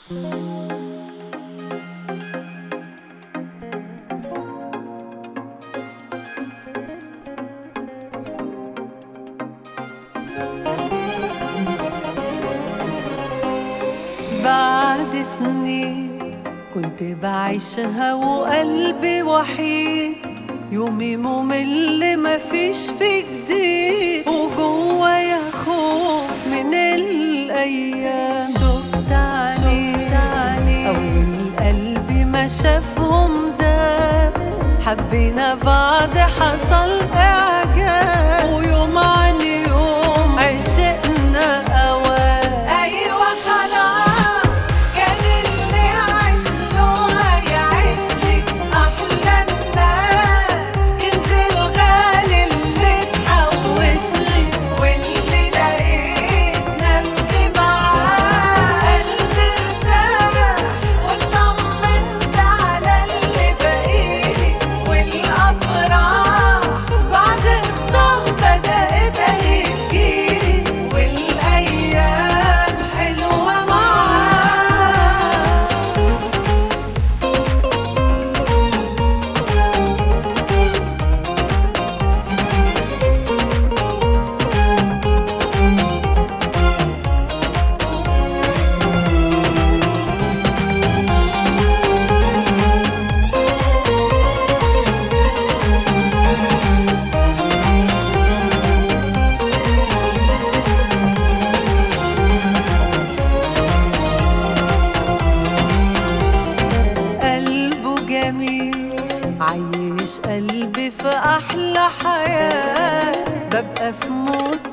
بعد سنين كنت بعيشها وقلبي وحيد يومي ممل مفيش في جديد وجوايا خوف من الايام شفت عني اول قلبي ما شافهم داب حبينا بعد حصل اعجاب ويوم عن يوم عشقنا اوام ايوه خلاص كان اللي عايش له هيعيش لك احلى الناس كنز الغالي اللي اتحوش لي واللي لقيت نفسي معاه قلبي ارتاح واطمنت على اللي بقيلي والافراح بعد خصام بدات اهي تجيلي والايام حلوه معاه قلبه جميل عايش قلبي في أحلى حياة ببقى في موت